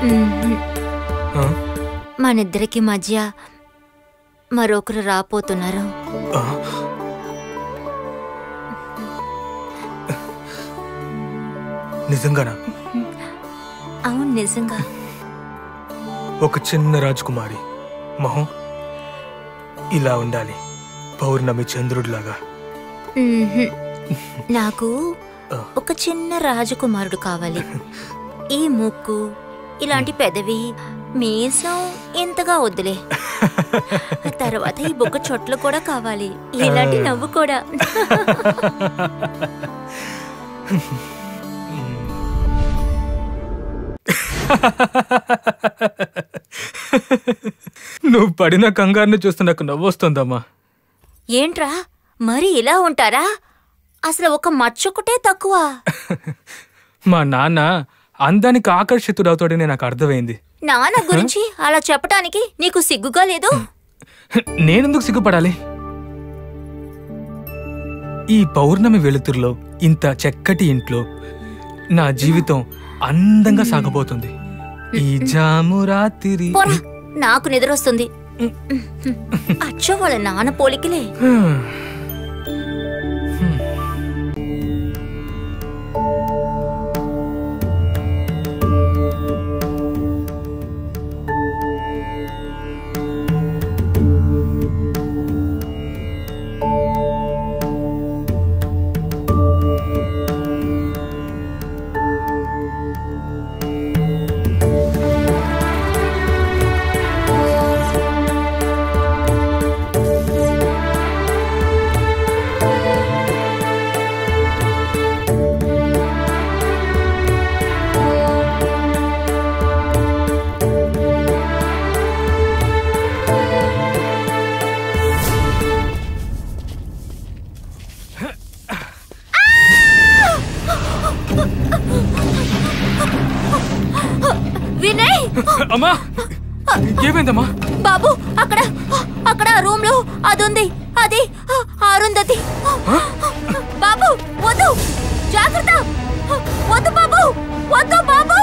మ్మ్. ఆ? మనిద్దరికి మధ్య మరొకరు రాపోతున్నారు ఆ? నిజంగానా అవును నిజంగా ఒక చిన్న రాజకుమారి మొహం ఇలా ఉండాలి పౌర్ణమి చంద్రుడిలాగా మ్మ్హ్. నాకు ఒక చిన్న రాజకుమారుడు కావాలి ఈ ముక్కు ఇలాంటి పెదవి మీసం ఇంతగా వద్దులే తర్వాత ఈ బొగ్గ చొట్లు కూడా కావాలి ఇలాంటి నవ్వు కూడా నువ్వు పడిన కంగారుని చూస్తే నాకు నవ్వొస్తుందమ్మా ఏంట్రా మరి ఇలా ఉంటారా అసలు ఒక మచ్చొకటే తక్కువ మా నాన్న అందానికి ఆకర్షితుడవుతాడని నాకు అర్థమైంది నాన్న గురించి అలా చెప్పటానికి నీకు సిగ్గుగా లేదు నేనెందుకు సిగ్గుపడాలి ఈ పౌర్ణమి వెలుతురులో ఇంత చక్కటి ఇంట్లో నా జీవితం అందంగా సాగబోతుంది ఈ జాము రాత్రి పోరా నాకు నిద్రొస్తుంది అచ్చ వాళ్ళ నాన్న పోలికలే వినయ్ అమ్మా ఏమైందమ్మా బాబు అక్కడ అక్కడ రూమ్ లో అది ఉంది అది అరుంధతి బాబు వద్దు జాగ్రత్త వద్దు బాబు వద్దు బాబు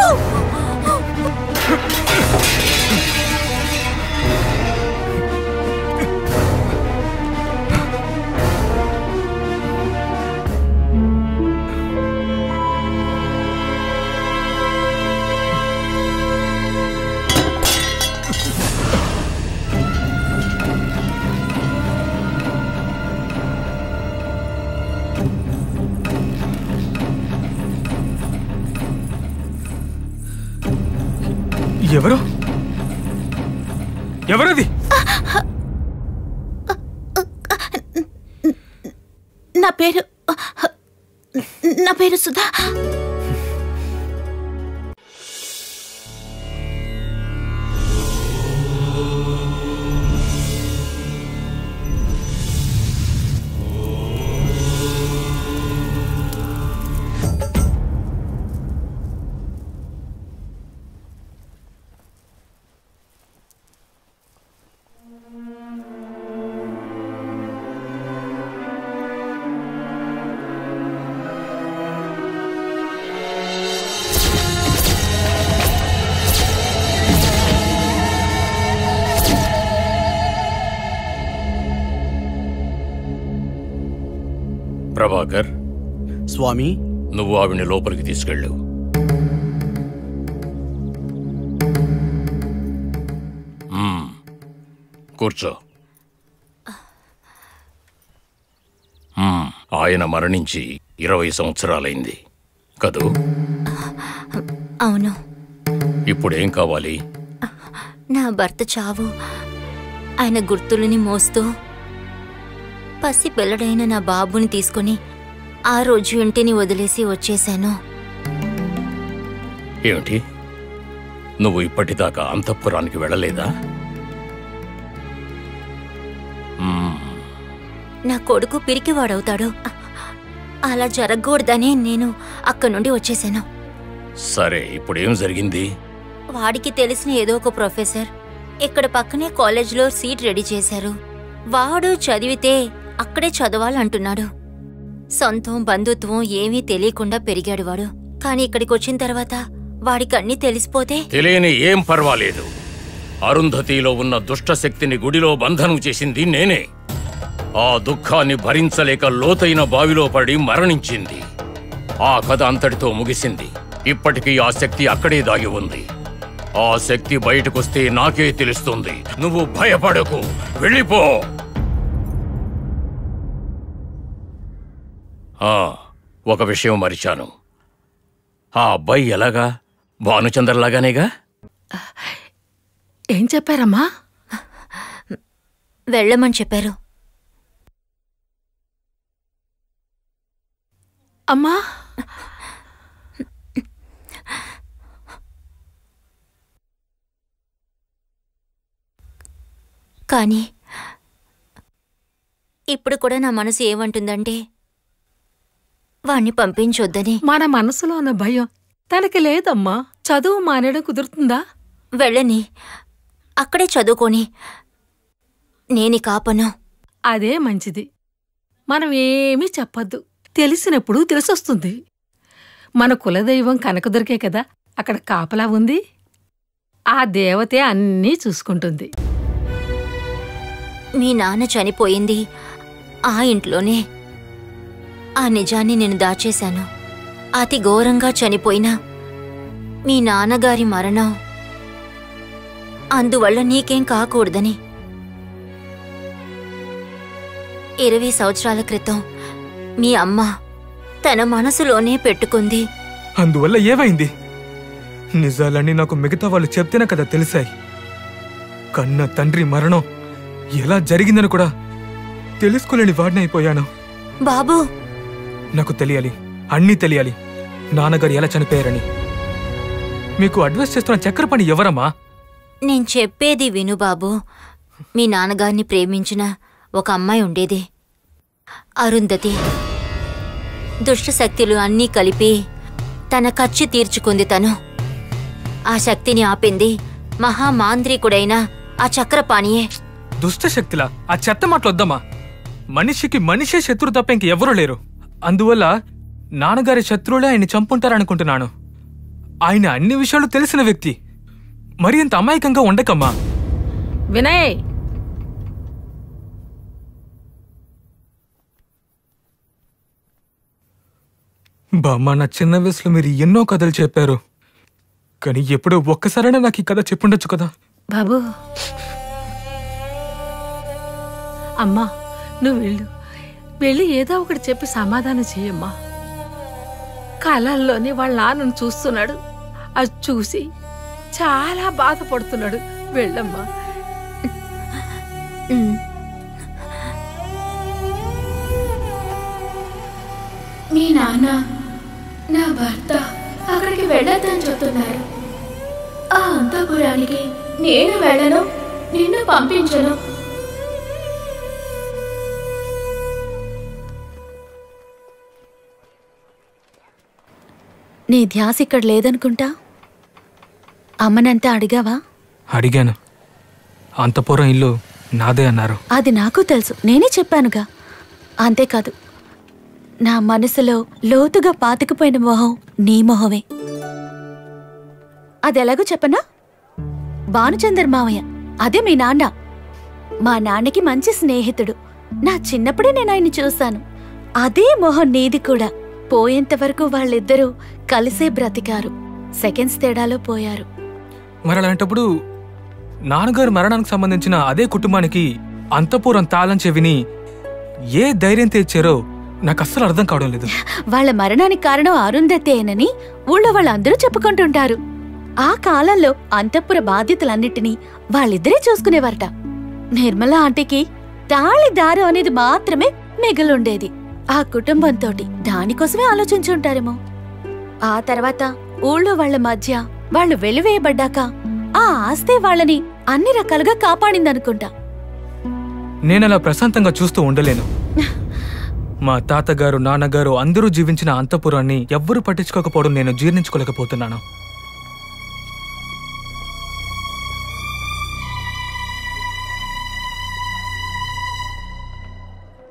ఎవరు ఎవరది నా పేరు నా పేరు సుధా ప్రభాకర్ స్వామి నువ్వు ఆవిడ్ని లోపలికి తీసుకెళ్ళు మ్మ్. కూర్చో మ్మ్. ఆయన మరణించి ఇరవై సంవత్సరాలైంది కదూ అవును ఇప్పుడేం కావాలి నా భర్త చావు ఆయన గుర్తులని మోస్తూ పసి పిల్లడైన నా బాబుని తీసుకొని ఆ రోజు ఇంటిని వదిలేసి వచ్చేశాను ఏమిటి నువ్వు ఇప్పటిదాకా అంతఃపురానికి వెళ్ళలేదా మ్మ్. నా కొడుకు పిరికివాడవుతాడు అలా జరగకూడదని నేను అక్కడి నుండి వచ్చేసాను సరే ఇప్పుడేం జరిగింది వాడికి తెలిసిన ఏదో ఒక ప్రొఫెసర్ ఇక్కడ పక్కనే కాలేజ్లో సీట్ రెడీ చేశారు వాడు చదివితే అక్కడే చదవాలంటున్నాడు సొంతం బంధుత్వం ఏమీ తెలియకుండా పెరిగాడు వాడు కానీ ఇక్కడికి వచ్చిన తర్వాత వాడికన్నీ తెలిసిపోతే తెలియని ఏం పర్వాలేదు అరుంధతిలో ఉన్న దుష్ట శక్తిని గుడిలో బంధనం చేసింది నేనే ఆ దుఃఖాన్ని భరించలేక లోతైన బావిలో పడి మరణించింది ఆ కథ అంతటితో ముగిసింది ఇప్పటికీ ఆ శక్తి అక్కడే దాగి ఉంది ఆ శక్తి బయటకొస్తే నాకే తెలుస్తుంది నువ్వు భయపడకు వెళ్ళిపో ఆ, ఒక విషయం మరిచాను ఆ అబ్బాయి ఎలాగా భానుచంద్రలాగానేగా ఏం చెప్పారమ్మా వెళ్ళమని చెప్పారు అమ్మా కానీ ఇప్పుడు కూడా నా మనసు ఏమంటుందంటే వాణ్ణి పంపించొద్దని మన మనసులో ఉన్న భయం తనకి లేదమ్మా చదువు మానేయడం కుదురుతుందా వెళ్ళని అక్కడే చదువుకొని నేని కాపను అదే మంచిది మనం ఏమీ చెప్పొద్దు తెలిసినప్పుడు తెలిసొస్తుంది మన కులదైవం కనకదుర్గే కదా అక్కడ కాపలా ఉంది ఆ దేవతే అన్నీ చూసుకుంటుంది మీ నాన్న చనిపోయింది ఆ ఇంట్లోనే ఆ నిజాన్ని నేను దాచేశాను అతి ఘోరంగా చనిపోయిన మీ నాన్నగారి మరణం అందువల్ల నీకేం కాకూడదని ఇరవై సంవత్సరాల క్రితం మీ అమ్మ తన మనసులోనే పెట్టుకుంది అందువల్ల ఏమైంది నిజాలన్నీ నాకు మిగతా వాళ్ళు చెప్తేనే కదా తెలిసాయి కన్న తండ్రి మరణం ఎలా జరిగిందని కూడా తెలుసుకోలేని వాడిని అయిపోయాను బాబూ నాకు తెలియాలి అన్నీ తెలియాలి నాన్నగారు ఎలా చనిపోయారని మీకు అడ్వైస్ చేస్తున్న చక్కెర పని ఎవరమ్మా నేను చెప్పేది విను బాబు మీ నాన్నగారిని ప్రేమించిన ఒక అమ్మాయి ఉండేది అరుంధతి దుష్ట శక్తులు అన్నీ కలిపి తన ఖర్చు తీర్చుకుంది తను ఆ శక్తిని ఆపింది మహామాంత్రికుడైన ఆ చక్రపాణియే దుష్ట శక్తిలా ఆ చెత్త మాటలొద్దమ్మా మనిషికి మనిషే శత్రువు తప్ప ఇంక ఎవరూ లేరు అందువల్ల నాన్నగారి శత్రువులే ఆయన్ని చంపుంటారనుకుంటున్నాను ఆయన అన్ని విషయాలు తెలిసిన వ్యక్తి మరి ఇంత అమాయకంగా ఉండకమ్మా వినయ్ బామ్మ నా చిన్న వయసులో మీరు ఎన్నో కథలు చెప్పారు కానీ ఎప్పుడో ఒక్కసారైనా నాకు ఈ కథ చెప్పుండొచ్చు కదా బాబు అమ్మా నువ్వు వెళ్ళు వెళ్ళి ఏదో ఒకటి చెప్పి సమాధానం చెయ్యమ్మా కళల్లోనే వాళ్ళ నాన్నను చూస్తున్నాడు అది చూసి చాలా బాధపడుతున్నాడు వెళ్ళమ్మా ఉమ్. మీ నాన్న నా భర్త అక్కడికి వెళ్ళొద్దని చెప్తున్నారు ఆ అంతపురానికి నేను వెళ్ళను నిన్ను పంపించను నీ ధ్యాస ఇక్కడ లేదనుకుంటా అమ్మనంతా అడిగావా అడిగాను అంతపురం ఇల్లు నాదే అన్నారు అది నాకు తెలుసు నేనే చెప్పానుగా అంతేకాదు నా మనసులో లోతుగా పాతుకుపోయిన మొహం నీ మొహమే అది ఎలాగో చెప్పనా భానుచందర్ మావయ్య అదే మీ నాన్న మా నాన్నకి మంచి స్నేహితుడు నా చిన్నప్పుడే నేను ఆయన్ని చూశాను అదే మొహం నీది కూడా పోయేంత వరకు వాళ్ళిద్దరూ కలిసే బ్రతికారు సెకండ్స్ తేడాలో పోయారు మరి అలాంటప్పుడు నాన్నగారు మరణానికి సంబంధించిన అదే కుటుంబానికి అంతపురం తాళం చెవిని ఏ ధైర్యం తెచ్చారో నాకు అస్సలు అర్థం కావడం లేదు వాళ్ళ మరణానికి కారణం అరుంధతేనని ఊళ్ళో వాళ్ళందరూ చెప్పుకుంటుంటారు ఆ కాలంలో అంతఃపుర బాధ్యతలన్నిటినీ వాళ్ళిద్దరే చూసుకునేవారట నిర్మల ఆంటీకి తాళి దారం అనేది మాత్రమే మిగిలుండేది ఆ కుటుంబంతోటి దానికోసమే ఆలోచించుంటారేమో ఆ తర్వాత ఊళ్ళో వాళ్ళ మధ్య వాళ్ళు వెలివేయబడ్డాక ఆ ఆస్తే వాళ్ళని అన్ని రకాలుగా కాపాడిందనుకుంటా నేను అలా ప్రశాంతంగా చూస్తూ ఉండలేను మా తాతగారు నాన్నగారు అందరూ జీవించిన అంతపురాన్ని ఎవ్వరూ పట్టించుకోకపోవడం నేను జీర్ణించుకోలేకపోతున్నాను